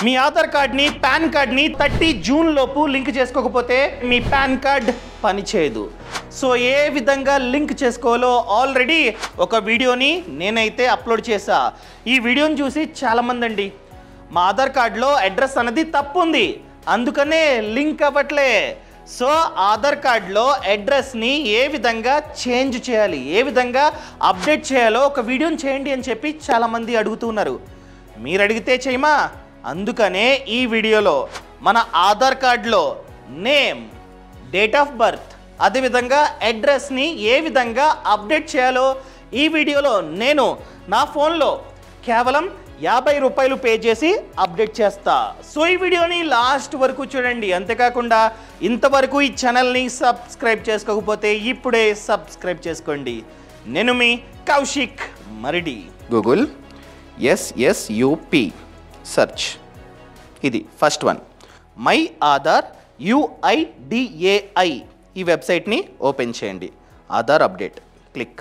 మీ ఆధార్ కార్డ్ని పాన్ కార్డ్ని thirty June లోపు లింక్ చేసుకోకపోతే మీ పాన్ కార్డ్ పనిచేయదు సో ఏ విధంగా లింక్ చేసుకోవాలో ఆల్రెడీ ఒక వీడియోని నేనైతే అప్లోడ్ చేశా ఈ వీడియోని చూసి చాలామంది అండి మా ఆధార్ కార్డులో అడ్రస్ అనేది తప్పు ఉంది అందుకనే లింక్ అవ్వట్లే సో ఆధార్ కార్డులో అడ్రస్ని ఏ విధంగా చేంజ్ చేయాలి ఏ విధంగా అప్డేట్ చేయాలో ఒక వీడియోని చేయండి అని చెప్పి చాలామంది అడుగుతున్నారు మీరు అడిగితే చేయమా అందుకనే ఈ వీడియోలో మన ఆధార్ కార్డులో నేమ్ డేట్ ఆఫ్ బర్త్ అదేవిధంగా అడ్రస్ని ఏ విధంగా అప్డేట్ చేయాలో ఈ వీడియోలో నేను నా ఫోన్లో కేవలం యాభై రూపాయలు పే చేసి అప్డేట్ చేస్తా సో ఈ వీడియోని లాస్ట్ వరకు చూడండి అంతేకాకుండా ఇంతవరకు ఈ ఛానల్ని సబ్స్క్రైబ్ చేసుకోకపోతే ఇప్పుడే సబ్స్క్రైబ్ చేసుకోండి నేను మీ Kaushik Maridi Google SSUP search ఇది first one my Aadhaar UIDAI ఈ వెబ్సైట్ని ఓపెన్ చేయండి ఆధార్ అప్డేట్ క్లిక్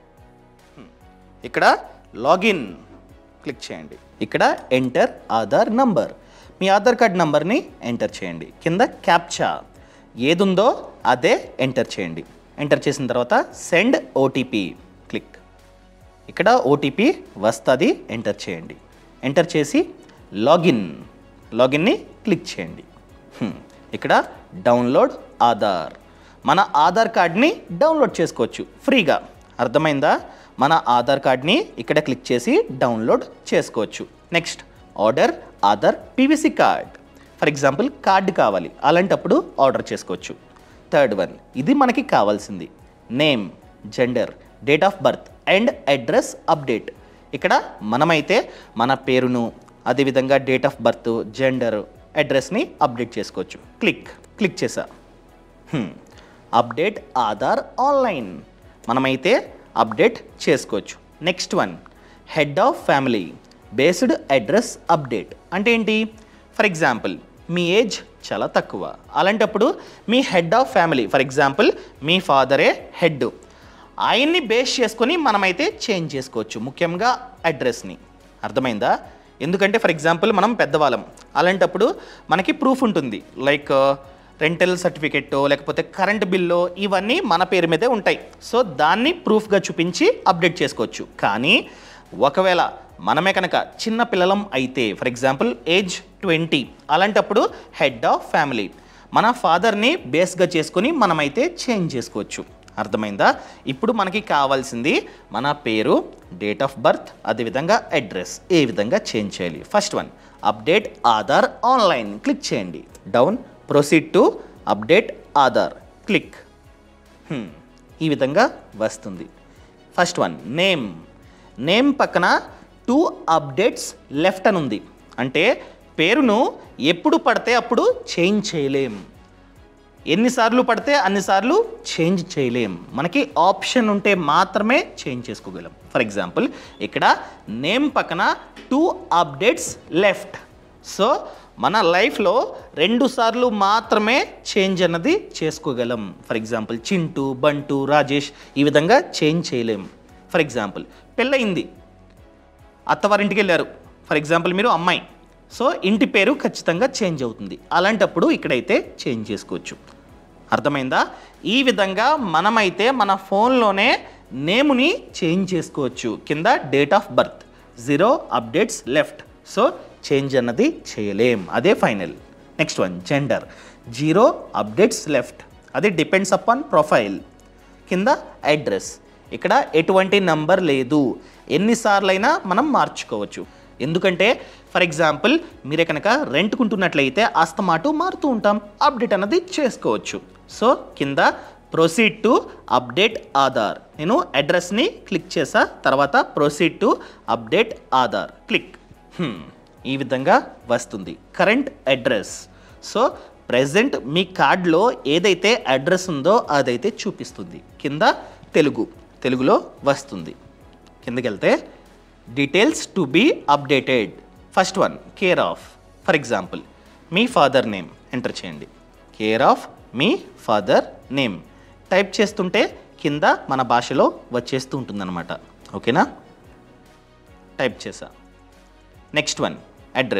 ఇక్కడ లాగిన్ క్లిక్ చేయండి ఇక్కడ ఎంటర్ ఆధార్ నంబర్ మీ ఆధార్ కార్డ్ నంబర్ని ఎంటర్ చేయండి కింద క్యాప్చా ఏదుందో అదే ఎంటర్ చేయండి ఎంటర్ చేసిన తర్వాత సెండ్ ఓటీపీ క్లిక్ ఇక్కడ ఓటీపీ వస్తుంది ఎంటర్ చేయండి ఎంటర్ చేసి లాగిన్ లాగిన్ని క్లిక్ చేయండి హ్మ్. ఇక్కడ డౌన్లోడ్ ఆధార్ మన ఆధార్ కార్డ్ని డౌన్లోడ్ చేసుకోవచ్చు ఫ్రీగా అర్థమైందా మన ఆధార్ కార్డ్ని ఇక్కడ క్లిక్ చేసి డౌన్లోడ్ చేసుకోవచ్చు next order Aadhaar PVC card for example card కావాలి అలాంటప్పుడు ఆర్డర్ చేసుకోవచ్చు థర్డ్ వన్ ఇది మనకి కావాల్సింది name gender date of birth and address update ఇక్కడ మనమైతే మన పేరును అదేవిధంగా డేట్ ఆఫ్ బర్త్ జెండర్ అడ్రస్ని అప్డేట్ చేసుకోవచ్చు క్లిక్ క్లిక్ చేసా హ్మ్. అప్డేట్ ఆధార్ ఆన్లైన్ మనమైతే అప్డేట్ చేసుకోవచ్చు next one head of family based address update అంటే ఏంటి ఫర్ ఎగ్జాంపుల్ మీ ఏజ్ చాలా తక్కువ అలాంటప్పుడు మీ head of family for example మీ ఫాదరే హెడ్ ఆయన్ని బేస్ చేసుకొని మనమైతే చేంజ్ చేసుకోవచ్చు ముఖ్యంగా అడ్రస్ని అర్థమైందా ఎందుకంటే ఫర్ ఎగ్జాంపుల్ మనం పెద్దవాళ్ళం అలాంటప్పుడు మనకి ప్రూఫ్ ఉంటుంది లైక్ రెంటల్ సర్టిఫికెట్టో లేకపోతే కరెంట్ బిల్లో ఇవన్నీ మన పేరు మీదే ఉంటాయి సో దాన్ని ప్రూఫ్గా చూపించి అప్డేట్ చేసుకోవచ్చు కానీ ఒకవేళ మనమే కనుక చిన్న పిల్లలం అయితే ఫర్ ఎగ్జాంపుల్ ఏజ్ ట్వంటీ అలాంటప్పుడు హెడ్ ఆఫ్ ఫ్యామిలీ మన ఫాదర్ని బేస్గా చేసుకొని మనమైతే చేంజ్ చేసుకోవచ్చు అర్థమైందా ఇప్పుడు మనకి కావాల్సింది మన పేరు డేట్ ఆఫ్ బర్త్ అదేవిధంగా అడ్రస్ ఏ విధంగా చేంజ్ చేయాలి first one update Aadhaar online click చేయండి down proceed to update Aadhaar click hmm. ఈ విధంగా వస్తుంది ఫస్ట్ వన్ నేమ్ నేమ్ పక్కన టూ అప్డేట్స్ లెఫ్ట్ అని ఉంది అంటే పేరును ఎప్పుడు పడితే అప్పుడు చేంజ్ చేయలేం ఎన్నిసార్లు పడితే అన్నిసార్లు చేంజ్ చేయలేం మనకి ఆప్షన్ ఉంటే మాత్రమే చేంజ్ చేసుకోగలం ఫర్ ఎగ్జాంపుల్ ఇక్కడ నేమ్ పక్కన టూ అప్డేట్స్ లెఫ్ట్ సో మన లైఫ్లో రెండు సార్లు మాత్రమే చేంజ్ అన్నది చేసుకోగలం ఫర్ ఎగ్జాంపుల్ చింటూ బంటు రాజేష్ ఈ విధంగా చేంజ్ చేయలేం ఫర్ ఎగ్జాంపుల్ పెళ్ళయింది అత్తవారింటికి వెళ్ళారు ఫర్ ఎగ్జాంపుల్ మీరు అమ్మాయి సో ఇంటి పేరు ఖచ్చితంగా చేంజ్ అవుతుంది అలాంటప్పుడు ఇక్కడైతే చేంజ్ చేసుకోవచ్చు అర్థమైందా ఈ విధంగా మనమైతే మన ఫోన్లోనే నేముని చేంజ్ చేసుకోవచ్చు కింద date of birth zero updates left so change అన్నది చేయలేం అదే final next one gender zero updates left అది డిపెండ్స్ అపాన్ ప్రొఫైల్ కింద అడ్రస్ ఇక్కడ ఎటువంటి నంబర్ లేదు ఎన్నిసార్లైనా మనం మార్చుకోవచ్చు ఎందుకంటే ఫర్ ఎగ్జాంపుల్ మీరే కనుక రెంట్కుంటున్నట్లయితే అస్తమాటు మారుతూ ఉంటాం అప్డేట్ అన్నది చేసుకోవచ్చు సో కింద ప్రొసీడ్ టు అప్డేట్ ఆధార్ నేను అడ్రస్ని క్లిక్ చేసా తర్వాత proceed to update Aadhaar click hmm, ఈ విధంగా వస్తుంది కరెంట్ అడ్రస్ సో ప్రజెంట్ మీ కార్డ్లో ఏదైతే అడ్రస్ ఉందో అదైతే చూపిస్తుంది కింద తెలుగు తెలుగులో వస్తుంది కిందకి వెళ్తే details to be updated first one care of for example మీ ఫాదర్ నేమ్ ఎంటర్ చేయండి కేర్ ఆఫ్ మీ ఫాదర్ నేమ్ టైప్ చేస్తుంటే కింద మన భాషలో వచ్చేస్తూ ఉంటుందన్నమాట ఓకేనా టైప్ చేసా next one address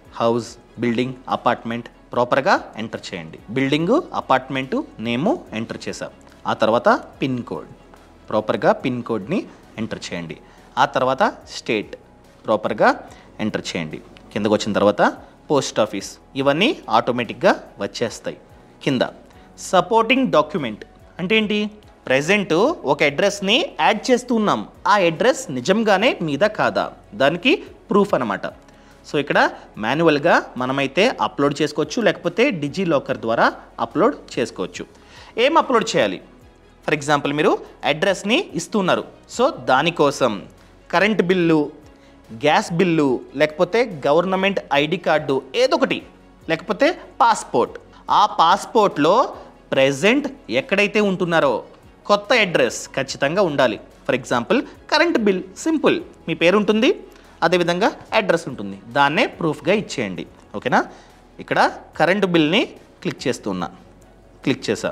house building apartment ప్రాపర్గా ఎంటర్ చేయండి బిల్డింగు అపార్ట్మెంటు నేము ఎంటర్ చేసాం ఆ తర్వాత పిన్ కోడ్ ప్రాపర్గా పిన్ కోడ్ని ఎంటర్ చేయండి ఆ తర్వాత స్టేట్ ప్రాపర్గా ఎంటర్ చేయండి కిందకు వచ్చిన తర్వాత పోస్ట్ ఆఫీస్ ఇవన్నీ ఆటోమేటిక్గా వచ్చేస్తాయి కింద సపోర్టింగ్ డాక్యుమెంట్ అంటే ఏంటి ప్రజెంట్ ఒక అడ్రస్ని యాడ్ చేస్తూ ఉన్నాం ఆ అడ్రస్ నిజంగానే మీద కాదా దానికి ప్రూఫ్ అనమాట సో ఇక్కడ మాన్యువల్గా మనమైతే అప్లోడ్ చేసుకోవచ్చు లేకపోతే డిజీ లాకర్ ద్వారా అప్లోడ్ చేసుకోవచ్చు ఏం అప్లోడ్ చేయాలి ఫర్ ఎగ్జాంపుల్ మీరు అడ్రస్ని ఇస్తున్నారు సో దానికోసం కరెంట్ బిల్లు గ్యాస్ బిల్లు లేకపోతే గవర్నమెంట్ ఐడి కార్డు ఏదో ఒకటి లేకపోతే పాస్పోర్ట్ ఆ పాస్పోర్ట్లో ప్రెజెంట్ ఎక్కడైతే ఉంటున్నారో కొత్త అడ్రస్ ఖచ్చితంగా ఉండాలి for example current bill simple మీ పేరు ఉంటుంది అదేవిధంగా అడ్రస్ ఉంటుంది దాన్నే ప్రూఫ్గా ఇచ్చేయండి ఓకేనా ఇక్కడ కరెంటు బిల్ని క్లిక్ చేస్తున్నా క్లిక్ చేశాం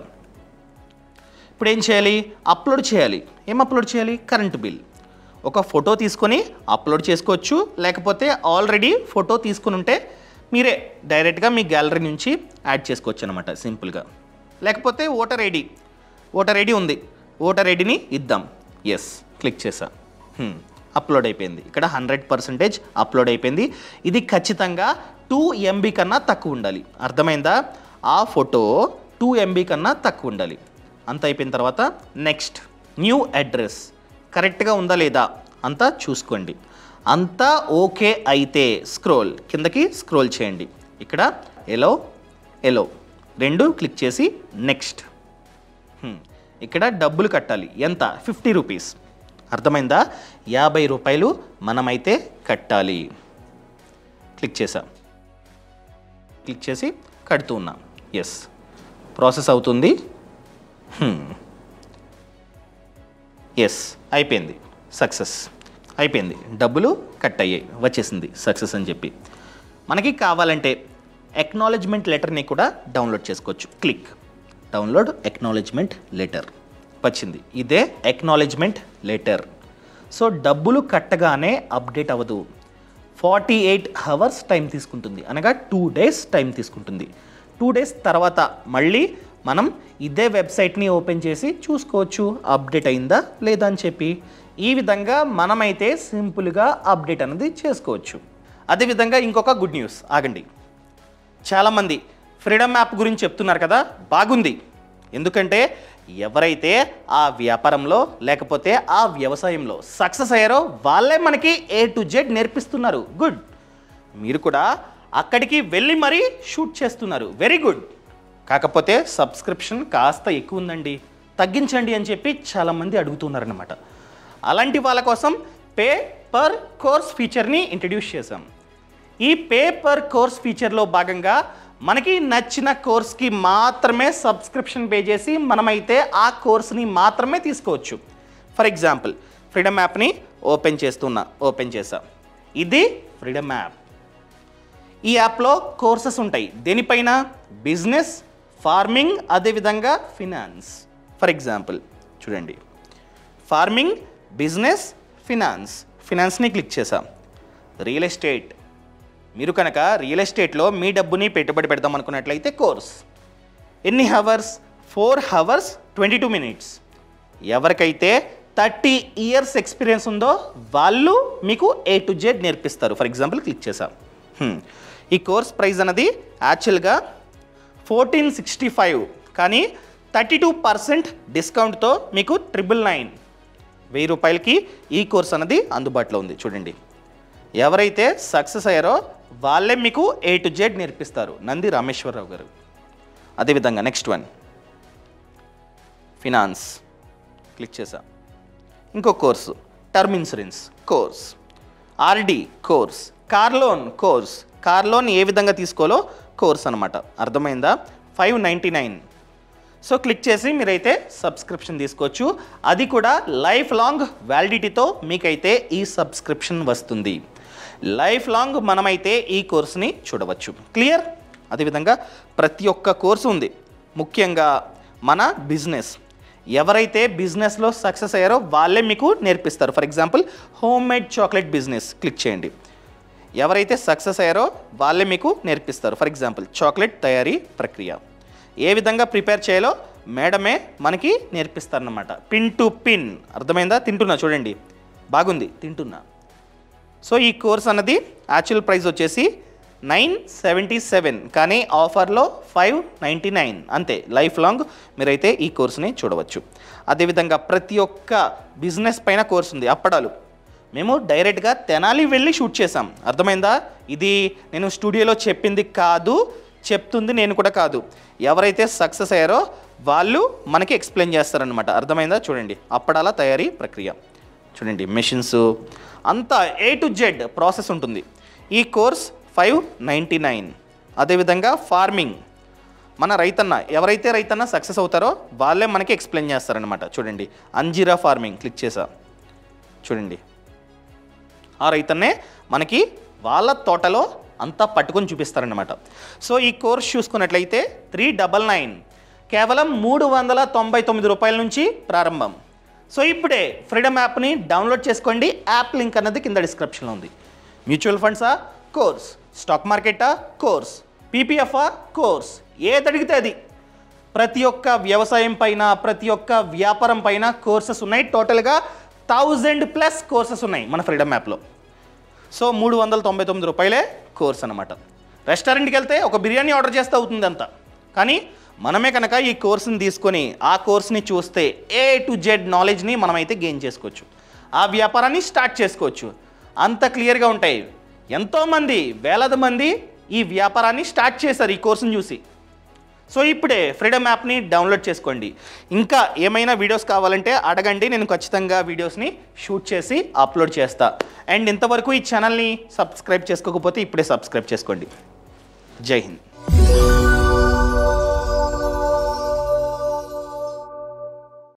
ఇప్పుడు ఏం చేయాలి అప్లోడ్ చేయాలి ఏం అప్లోడ్ చేయాలి కరెంటు బిల్ ఒక ఫోటో తీసుకొని అప్లోడ్ చేసుకోవచ్చు లేకపోతే ఆల్రెడీ ఫోటో తీసుకుని ఉంటే మీరే డైరెక్ట్గా మీ గ్యాలరీ నుంచి యాడ్ చేసుకోవచ్చు అనమాట సింపుల్గా లేకపోతే ఓటర్ ఐడి ఓటర్ ఐడి ఉంది ఓటర్ ఐడిని ఇద్దాం ఎస్ క్లిక్ చేసా హ్మ్, అప్లోడ్ అయిపోయింది ఇక్కడ హండ్రెడ్ పర్సెంటేజ్ అప్లోడ్ అయిపోయింది ఇది ఖచ్చితంగా టూ ఎంబీ కన్నా తక్కువ ఉండాలి అర్థమైందా ఆ ఫోటో టూ ఎంబీ కన్నా తక్కువ ఉండాలి అంత అయిపోయిన తర్వాత నెక్స్ట్ న్యూ అడ్రస్ కరెక్ట్గా ఉందా లేదా అంతా చూసుకోండి అంతా ఓకే అయితే స్క్రోల్ కిందకి స్క్రోల్ చేయండి ఇక్కడ ఎలో ఎలో రెండు క్లిక్ చేసి నెక్స్ట్ హ్మ్. ఇక్కడ డబ్బులు కట్టాలి ఎంత ఫిఫ్టీ రూపీస్ అర్థమైందా యాభై రూపాయలు మనమైతే కట్టాలి క్లిక్ చేసాం క్లిక్ చేసి కడుతూ ఉన్నాం ఎస్ ప్రాసెస్ అవుతుంది ఎస్ అయిపోయింది సక్సెస్ అయిపోయింది డబ్బులు కట్ అయ్యాయి వచ్చేసింది సక్సెస్ అని చెప్పి మనకి కావాలంటే ఎక్నాలెడ్జ్మెంట్ లెటర్ని కూడా డౌన్లోడ్ చేసుకోవచ్చు క్లిక్ డౌన్లోడ్ ఎక్నాలెడ్జ్మెంట్ లెటర్ వచ్చింది ఇదే ఎక్నాలెడ్జ్మెంట్ లెటర్ సో డబ్బులు కట్టగానే అప్డేట్ అవ్వదు ఫార్టీ ఎయిట్ అవర్స్ టైం తీసుకుంటుంది అనగా టూ డేస్ టైం తీసుకుంటుంది టూ డేస్ తర్వాత మళ్ళీ మనం ఇదే వెబ్సైట్ని ఓపెన్ చేసి చూసుకోవచ్చు అప్డేట్ అయిందా లేదా అని చెప్పి ఈ విధంగా మనమైతే సింపుల్గా అప్డేట్ అనేది చేసుకోవచ్చు అదేవిధంగా ఇంకొక గుడ్ న్యూస్ ఆగండి చాలామంది ఫ్రీడమ్ యాప్ గురించి చెప్తున్నారు కదా బాగుంది ఎందుకంటే ఎవరైతే ఆ వ్యాపారంలో లేకపోతే ఆ వ్యవసాయంలో సక్సెస్ అయ్యారో వాళ్ళే మనకి ఏ టు జెడ్ నేర్పిస్తున్నారు గుడ్ మీరు కూడా అక్కడికి వెళ్ళి మరీ షూట్ చేస్తున్నారు వెరీ గుడ్ కాకపోతే సబ్స్క్రిప్షన్ కాస్త ఎక్కువ ఉందండి తగ్గించండి అని చెప్పి చాలామంది అడుగుతున్నారనమాట అలాంటి వాళ్ళ కోసం పే పర్ కోర్స్ ఫీచర్ని ఇంట్రడ్యూస్ చేశాం ఈ పే పర్ కోర్స్ ఫీచర్లో భాగంగా మనకి నచ్చిన కోర్స్కి మాత్రమే సబ్స్క్రిప్షన్ పే చేసి మనమైతే ఆ కోర్స్ని మాత్రమే తీసుకోవచ్చు ఫర్ ఎగ్జాంపుల్ ఫ్రీడమ్ యాప్ని ఓపెన్ చేస్తున్నా ఓపెన్ చేసా ఇది ఫ్రీడమ్ యాప్ ఈ యాప్లో కోర్సెస్ ఉంటాయి దేనిపైన బిజినెస్ ఫార్మింగ్ అదేవిధంగా ఫినాన్స్ ఫర్ ఎగ్జాంపుల్ చూడండి ఫార్మింగ్ బిజినెస్ ఫినాన్స్ ఫినాన్స్ని క్లిక్ చేసాం రియల్ ఎస్టేట్ మీరు కనుక రియల్ ఎస్టేట్లో మీ డబ్బుని పెట్టుబడి పెడదాం అనుకున్నట్లయితే కోర్స్ ఎన్ని hours four hours twenty two minutes ఎవరికైతే థర్టీ ఇయర్స్ ఎక్స్పీరియన్స్ ఉందో వాళ్ళు మీకు ఏ టు జెడ్ నేర్పిస్తారు ఫర్ ఎగ్జాంపుల్ క్లిక్ చేసాం హ్మ్. ఈ కోర్స్ ప్రైస్ అన్నది యాక్చువల్గా ఫోర్టీన్ సిక్స్టీ ఫైవ్ కానీ థర్టీ టూ పర్సెంట్ డిస్కౌంట్తో మీకు ట్రిపుల్ నైన్ వెయ్యి రూపాయలకి ఈ కోర్స్ అన్నది అందుబాటులో ఉంది చూడండి ఎవరైతే సక్సెస్ అయ్యారో వాళ్ళే మీకు ఏ టు జెడ్ నేర్పిస్తారు నంది రామేశ్వరరావు గారు అదేవిధంగా నెక్స్ట్ వన్ ఫినాన్స్ క్లిక్ చేసా ఇంకో course term insurance course RD course car loan course car loan ఏ విధంగా తీసుకోవాలో కోర్స్ అనమాట అర్థమైందా five ninety nine so click చేసి మీరైతే సబ్స్క్రిప్షన్ తీసుకోవచ్చు అది కూడా లైఫ్ లాంగ్ వ్యాలిడిటీతో మీకైతే ఈ సబ్స్క్రిప్షన్ వస్తుంది లైఫ్ లాంగ్ మనమైతే ఈ కోర్స్ని చూడవచ్చు క్లియర్ అదేవిధంగా ప్రతి ఒక్క కోర్సు ఉంది ముఖ్యంగా మన బిజినెస్ ఎవరైతే బిజినెస్లో సక్సెస్ అయ్యారో వాళ్ళే మీకు నేర్పిస్తారు for example home made chocolate business click చేయండి ఎవరైతే సక్సెస్ అయ్యారో వాళ్ళే మీకు నేర్పిస్తారు ఫర్ ఎగ్జాంపుల్ చాక్లెట్ తయారీ ప్రక్రియ ఏ విధంగా ప్రిపేర్ చేయాలో మేడమే మనకి నేర్పిస్తారన్నమాట పిన్ టు పిన్ అర్థమైందా తింటున్నా చూడండి బాగుంది తింటున్నా సో ఈ కోర్స్ అన్నది యాక్చువల్ ప్రైస్ వచ్చేసి నైన్ సెవెంటీ సెవెన్ కానీ ఆఫర్లో ఫైవ్ నైంటీ నైన్ అంతే లైఫ్ లాంగ్ మీరైతే ఈ కోర్స్ని చూడవచ్చు అదేవిధంగా ప్రతి ఒక్క బిజినెస్ పైన కోర్స్ ఉంది అప్పడాలు మేము డైరెక్ట్గా తెనాలి వెళ్ళి షూట్ చేసాం అర్థమైందా ఇది నేను స్టూడియోలో చెప్పింది కాదు చెప్తుంది నేను కూడా కాదు ఎవరైతే సక్సెస్ అయ్యారో వాళ్ళు మనకి ఎక్స్ప్లెయిన్ చేస్తారనమాట అర్థమైందా చూడండి అప్పడాల తయారీ ప్రక్రియ చూడండి మెషిన్స్ అంతా ఏ టు జెడ్ ప్రాసెస్ ఉంటుంది ఈ కోర్స్ ఫైవ్ నైంటీ నైన్ అదేవిధంగా ఫార్మింగ్ మన రైతన్న ఎవరైతే రైతన్న సక్సెస్ అవుతారో వాళ్ళే మనకి ఎక్స్ప్లెయిన్ చేస్తారనమాట చూడండి అంజీరా ఫార్మింగ్ క్లిక్ చేసా చూడండి ఆ రైతన్నే మనకి వాళ్ళ తోటలో అంతా పట్టుకొని చూపిస్తారనమాట సో ఈ కోర్స్ చూసుకున్నట్లయితే త్రీ డబల్ నైన్ కేవలం మూడు వందల తొంభై తొమ్మిది రూపాయల నుంచి ప్రారంభం సో ఇప్పుడే ఫ్రీడమ్ యాప్ని డౌన్లోడ్ చేసుకోండి యాప్ లింక్ అన్నది కింద డిస్క్రిప్షన్లో ఉంది మ్యూచువల్ ఫండ్సా కోర్స్ స్టాక్ మార్కెటా కోర్స్ పీపీఎఫ్ఆ కోర్స్ ఏది అడిగితే అది ప్రతి ఒక్క వ్యవసాయం పైన ప్రతి ఒక్క వ్యాపారం పైన కోర్సెస్ ఉన్నాయి టోటల్గా థౌజండ్ ప్లస్ కోర్సెస్ ఉన్నాయి మన ఫ్రీడమ్ యాప్లో సో మూడు వందల తొంభై తొమ్మిది రూపాయలే కోర్స్ అనమాట రెస్టారెంట్కి వెళ్తే ఒక బిర్యానీ ఆర్డర్ చేస్తే అవుతుంది అంత కానీ మనమే కనుక ఈ కోర్స్ని తీసుకొని ఆ కోర్స్ని చూస్తే ఏ టు జెడ్ నాలెడ్జ్ని మనమైతే గెయిన్ చేసుకోవచ్చు ఆ వ్యాపారాన్ని స్టార్ట్ చేసుకోవచ్చు అంత క్లియర్గా ఉంటాయి ఎంతోమంది వేలాది మంది ఈ వ్యాపారాన్ని స్టార్ట్ చేశారు ఈ కోర్సుని చూసి సో ఇప్పుడే ఫ్రీడమ్ యాప్ని డౌన్లోడ్ చేసుకోండి ఇంకా ఏమైనా వీడియోస్ కావాలంటే అడగండి నేను ఖచ్చితంగా వీడియోస్ని షూట్ చేసి అప్లోడ్ చేస్తా అండ్ ఇంతవరకు ఈ ఛానల్ని సబ్స్క్రైబ్ చేసుకోకపోతే ఇప్పుడే సబ్స్క్రైబ్ చేసుకోండి జై హింద్